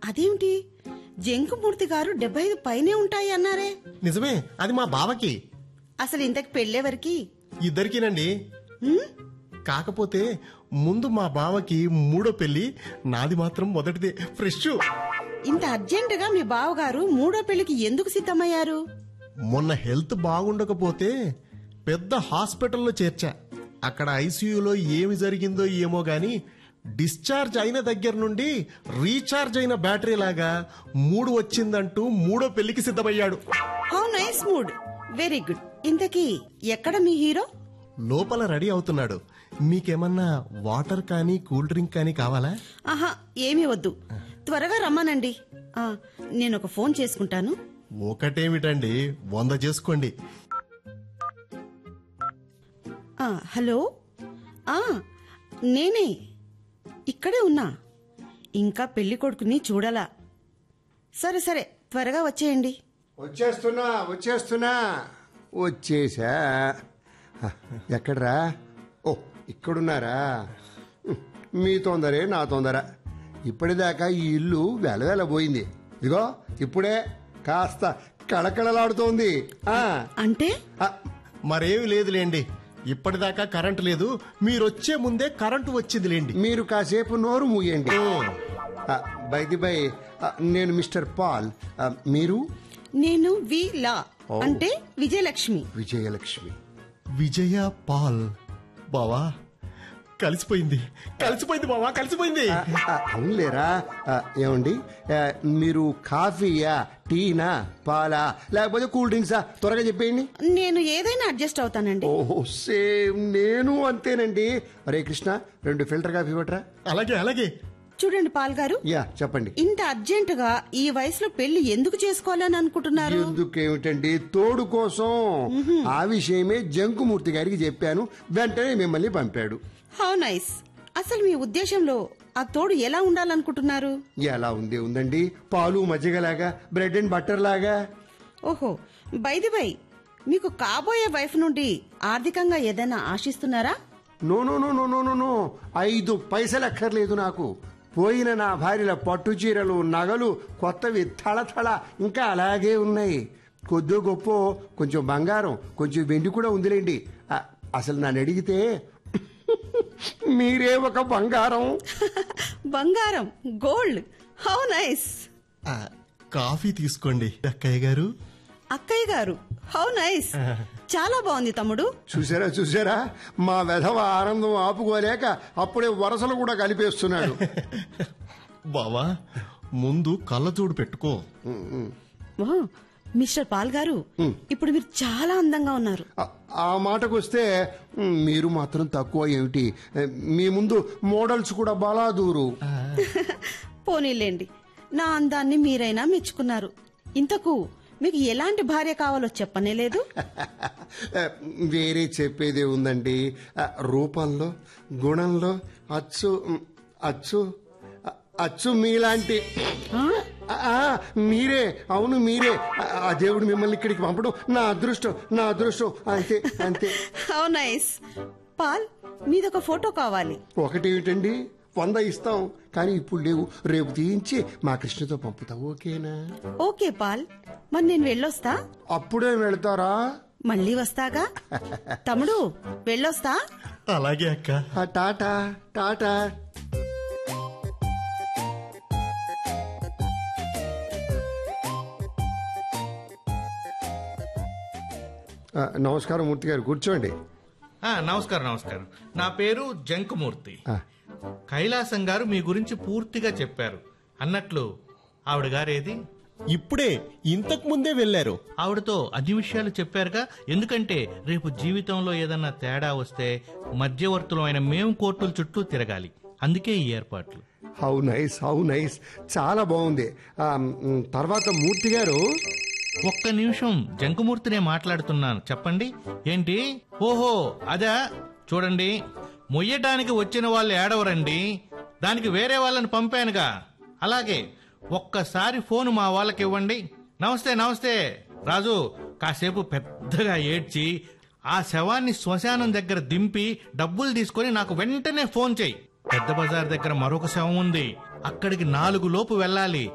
అదేమిటి జంకుమూర్తి గారు డెబ్బై ఐదు పైనే ఉంటాయి అన్నారే నిజమే అది మా బావకి అసలు ఇంతకు పెళ్ళేవరికి ఇద్దరికినండి కాకపోతే ముందు మా బావకి మూడో పెళ్లి నాది మాత్రం మొదటిదే ఫ్రెష్ ఇంత అర్జెంటుగా మీ బావగారు మూడో పెళ్లికి ఎందుకు సిద్ధమయ్యారు మొన్న హెల్త్ బాగుండకపోతే పెద్ద హాస్పిటల్లో చేర్చా అక్కడ ఐసీయూలో ఏమి జరిగిందో ఏమో గాని డిశ్చార్జ్ అయిన దగ్గర నుండి రీఛార్జ్ అయిన బ్యాటరీ లాగా మూడు వచ్చిందంటూ మూడో పెళ్లికి సిద్ధమయ్యాడు how nice mood very good ఇంతకీ ఎక్కడ మీ హీరో లోపల రెడీ అవుతున్నాడు మీకేమన్నా వాటర్ కానీ కూల్ డ్రింక్ కానీ కావాలా ఆహా ఏమీ వద్దు త్వరగా రమ్మనండి ఆ, నేను ఒక ఫోన్ చేసుకుంటాను ఒకటేమిటండి వంద చేసుకోండి ఆ, హలో ఆ నేనే ఇక్కడే ఉన్నా ఇంకా పెళ్లి కొడుకుని చూడాలా సరే సరే త్వరగా వచ్చేయండి వచ్చేస్తున్నా వచ్చేస్తున్నా వచ్చేసా హ, ఎక్కడ్రా ఓ ఇక్కడున్నారా హ్మ్, మీ తొందరే నా తొందర ఇప్పటిదాకా ఈ ఇల్లు వెలవెలబోయింది ఇదిగో ఇప్పుడే కాస్త కళకళలాడుతోంది ఆ, అంటే ఆ, మరేమి లేదులేండి ఇప్పటిదాకా కరెంట్ లేదు మీరొచ్చే ముందే కరెంటు వచ్చిందిలేండి మీరు కాసేపు నోరు మూయండి బైది బై నేను మిస్టర్ పాల్ ఆ, మీరు నేను వి లా ఓ. అంటే విజయలక్ష్మి విజయలక్ష్మి విజయ పాల్ బావా కలిసిపోయింది కలిసిపోయింది బావా కలిసిపోయింది ఆ, ఆ, అవునులేరా ఆ, ఏమండి ఆ, మీరు కాఫీయా టీనా పాలా లేకపోతే కూల్ డ్రింక్సా త్వరగా చెప్పేయండి నేను ఏదైనా అడ్జస్ట్ అవుతానండి ఓహో సేమ్ నేను అంతేనండి అరే కృష్ణ రెండు ఫిల్టర్ కాఫీ ఇవ్వట్రా అలాగే అలాగే చూడండి పాల్ గారు యా చెప్పండి ఇంత అర్జెంటుగా ఈ వయసులో పెళ్లి ఎందుకు చేసుకోవాలని అనుకుంటున్నారు ఎందుకేమిటండి తోడు కోసం ఆ విషయమే జంకుమూర్తి గారికి చెప్పాను వెంటనే మిమ్మల్ని పంపాడు హౌ నైస్ అసలు మీ ఉద్దేశంలో ఆ తోడు ఎలా ఉండాలనుకుంటున్నారు ఎలా ఉంది ఉందండి పాలు మజ్జిగలాగా బ్రెడ్ అండ్ బట్టర్ లాగా ఓహో బైది బై మీకు కాబోయే వైఫ్ నుండి ఆర్థికంగా ఏదైనా ఆశిస్తున్నారా no no no no no no no ఐదు పైసలు అక్కర్లేదు నాకు పోయిన నా భార్యల పట్టు చీరలు నగలు కొత్తవి థళథళ ఇంకా అలాగే ఉన్నాయి కొద్దో గొప్ప కొంచెం బంగారం కొంచెం వెండి కూడా ఉందిలేండి ఆ, అసలు నన్ను అడిగితే మీరే ఒక బంగారం బంగారం గోల్డ్ హౌ నైస్ ఆ, కాఫీ తీసుకోండి అక్కయ్య గారు అక్కయ్య గారు హౌ నైస్ చాలా బాగుంది తమ్ముడు చూసారా చూసారా మా వెధవ ఆనందం ఆపుకోలేక అప్పుడే వరసలు కూడా కలిపేస్తున్నాడు బావా ముందు కళ్ళజోడు పెట్టుకో ఓ, మిస్టర్ పాల్ గారు ఇప్పుడు మీరు చాలా అందంగా ఉన్నారు ఆ- ఆ మాటకు వస్తే మ్, మీరు మాత్రం తక్కువ ఏమిటి మీ ముందు మోడల్స్ కూడా బలాదూరు పోనీలేండి నా అందాన్ని మీరైనా మెచ్చుకున్నారు ఇంతకు మీకు ఎలాంటి భార్య కావాలో చెప్పనే లేదు వేరే చెప్పేదే ఉందండి ఆ, రూపంలో గుణంలో అచ్చు మ్, అచ్చు అ- అచ్చు మీలాంటి ఆ? ఆ, మీరే అవును మీరే ఆ, ఆ దేవుడు మిమ్మల్ని ఇక్కడికి పంపడం నా అదృష్టం నా అదృష్టం అంతే అంతే హౌ నైస్ పాల్ మీదొక ఫోటో కావాలి ఒకటి ఏమిటండి వంద ఇస్తాం కానీ ఇప్పుడు లేవు రేపు తీయించి మా కృష్ణతో పంపుతావు ఓకేనా ఓకే పాల్ మరి నేను వెళ్ళొస్తా అప్పుడే వెళ్తారా మళ్ళీ వస్తాగా తమ్ముడు వెళ్ళొస్తా అలాగే అక్క ఆ, టాటా టాటా ఆ, నమస్కారం మూర్తి గారు కూర్చోండి ఆ, నమస్కారం నమస్కారం నా పేరు జంకుమూర్తి ఆ, కైలాసం గారు మీ గురించి పూర్తిగా చెప్పారు అన్నట్లు ఆవిడ గారేది ఇప్పుడే ఇంతకు ముందే వెళ్ళారు ఆవిడతో అన్ని విషయాలు చెప్పారుగా ఎందుకంటే రేపు జీవితంలో ఏదన్నా తేడా వస్తే మధ్యవర్తులమైన మేము కోర్టుల చుట్టూ తిరగాలి అందుకే ఈ ఏర్పాట్లు హౌ నైస్ హౌ నైస్ చాలా బాగుంది ఆ, మ్, తర్వాత మూర్తి గారు ఒక్క నిమిషం జంకుమూర్తినే మాట్లాడుతున్నాను చెప్పండి ఏంటి ఓహో అదా చూడండి మొయ్యటానికి వచ్చిన వాళ్ళు ఏడవరండి దానికి వేరే వాళ్ళని పంపానుగా అలాగే ఒక్కసారి ఫోన్ మా వాళ్ళకి ఇవ్వండి నమస్తే నమస్తే రాజు కాసేపు పెద్దగా ఏడ్చి ఆ శవాన్ని శ్మశానం దగ్గర దింపి డబ్బులు తీసుకొని నాకు వెంటనే ఫోన్ చేయి పెద్ద బజార్ దగ్గర మరొక శవం ఉంది అక్కడికి నాలుగు లోపు వెళ్ళాలి